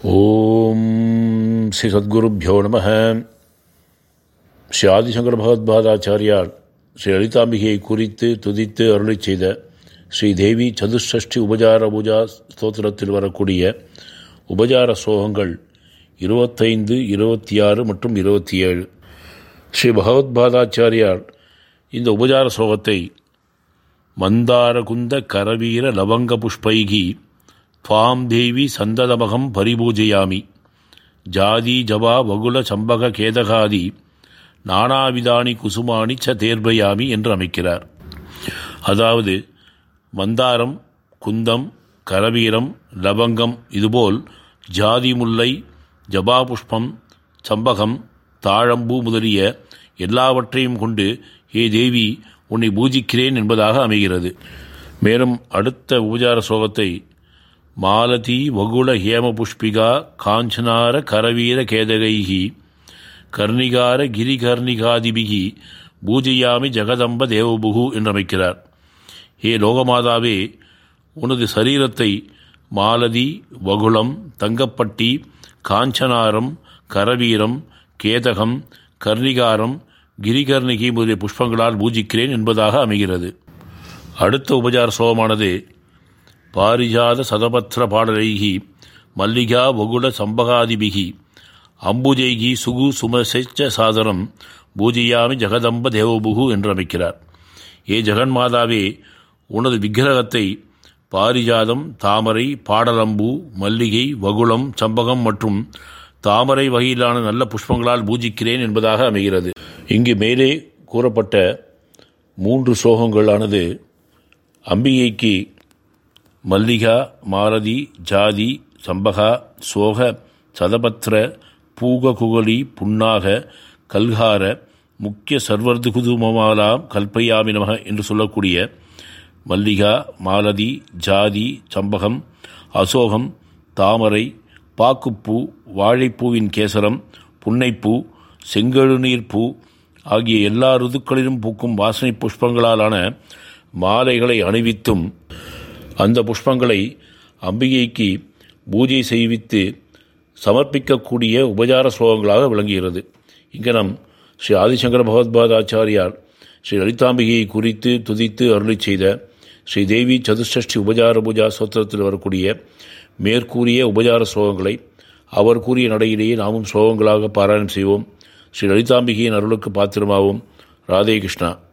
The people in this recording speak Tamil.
ஓம் ஸ்ரீ சத்குருப்பியோ நம ஸ்ரீ ஆதிசங்கர பகவத்பாதாச்சாரியார் ஸ்ரீ லலிதாம்பிகையை குறித்து துதித்து அருளி செய்த ஸ்ரீ தேவி சதுஷ்டி உபஜார பூஜா ஸ்தோத்திரத்தில் வரக்கூடிய உபஜார ஸ்லோகங்கள் இருபத்தைந்து இருபத்தி ஆறு மற்றும் இருபத்தி ஏழு ஸ்ரீ பகவத்பாதாச்சாரியார் இந்த உபஜார ஸ்லோகத்தை மந்தாரகுந்த கரவீர லவங்க புஷ்பைகி துவாம் தேவி சந்ததமகம் பரிபூஜையாமி ஜாதி ஜபா வகுல சம்பக கேதகாதி நானாவிதானி குசுமானி ச தேர்பயாமி என்று அமைக்கிறார் அதாவது மந்தாரம் குந்தம் கரவீரம் லவங்கம் இதுபோல் ஜாதி முல்லை ஜபா புஷ்பம் சம்பகம் தாழம்பூ முதலிய எல்லாவற்றையும் கொண்டு ஏ தேவி உன்னை பூஜிக்கிறேன் என்பதாக அமைகிறது மேலும் அடுத்த உபச்சார ஸ்லோகத்தை மாலதி வகுல ஹேம புஷ்பிகா காஞ்சனார கரவீர கேதகைகி கர்ணிகார கிரிகர்ணிகாதிபிகி பூஜையாமி ஜெகதம்ப தேவபுகு என்றமைக்கிறார் ஏ லோகமாதாவே உனது சரீரத்தை மாலதி வகுளம் தங்கப்பட்டி காஞ்சனாரம் கரவீரம் கேதகம் கர்ணிகாரம் கிரிகர்ணிகி முதலிய புஷ்பங்களால் பூஜிக்கிறேன் என்பதாக அமைகிறது அடுத்த உபச்சார சோகமானது பாரிஜாத சதபத்ர பாடலைகி மல்லிகா வகுல சம்பகாதிபிகி அம்புஜைகி சுகு சுமசெச்ச சாதனம் பூஜையாமி ஜெகதம்ப தேவபுகு என்று அமைக்கிறார் ஏ ஜெகன்மாதாவே உனது விக்கிரகத்தை பாரிஜாதம் தாமரை பாடலம்பு மல்லிகை வகுளம் சம்பகம் மற்றும் தாமரை வகையிலான நல்ல புஷ்பங்களால் பூஜிக்கிறேன் என்பதாக அமைகிறது இங்கு மேலே கூறப்பட்ட மூன்று ஸ்லோகங்களானது அம்பிகைக்கு மல்லிகா மாலதி ஜாதி சம்பகா சோக சதபத்ர பூககுகலி புன்னாக கல்கார முக்கிய சர்வர்துகுதுமமாலாம் கல்பையாமி நமக என்று சொல்லக்கூடிய மல்லிகா மாலதி ஜாதி சம்பகம் அசோகம் தாமரை பாக்குப்பூ வாழைப்பூவின் கேசரம் புன்னைப்பூ செங்கழுநீர் பூ ஆகிய எல்லா ருதுக்களிலும் பூக்கும் வாசனை புஷ்பங்களாலான மாலைகளை அணிவித்தும் அந்த புஷ்பங்களை அம்பிகைக்கு பூஜை செய்வித்து சமர்ப்பிக்கக்கூடிய உபச்சார ஸ்லோகங்களாக விளங்குகிறது இங்கே நம் ஸ்ரீ ஆதிசங்கர பகவத்பாதாச்சாரியார் ஸ்ரீ லலிதாம்பிகையை குறித்து துதித்து அருளி செய்த ஸ்ரீ தேவி சதுஷ்டி உபச்சார பூஜா சோத்திரத்தில் வரக்கூடிய மேற்கூறிய உபச்சார ஸ்லோகங்களை அவர் கூறிய நடையிலேயே நாமும் ஸ்லோகங்களாக பாராயணம் செய்வோம் ஸ்ரீ லலிதாம்பிகையின் அருளுக்கு பாத்திரமாவோம் ராதே கிருஷ்ணா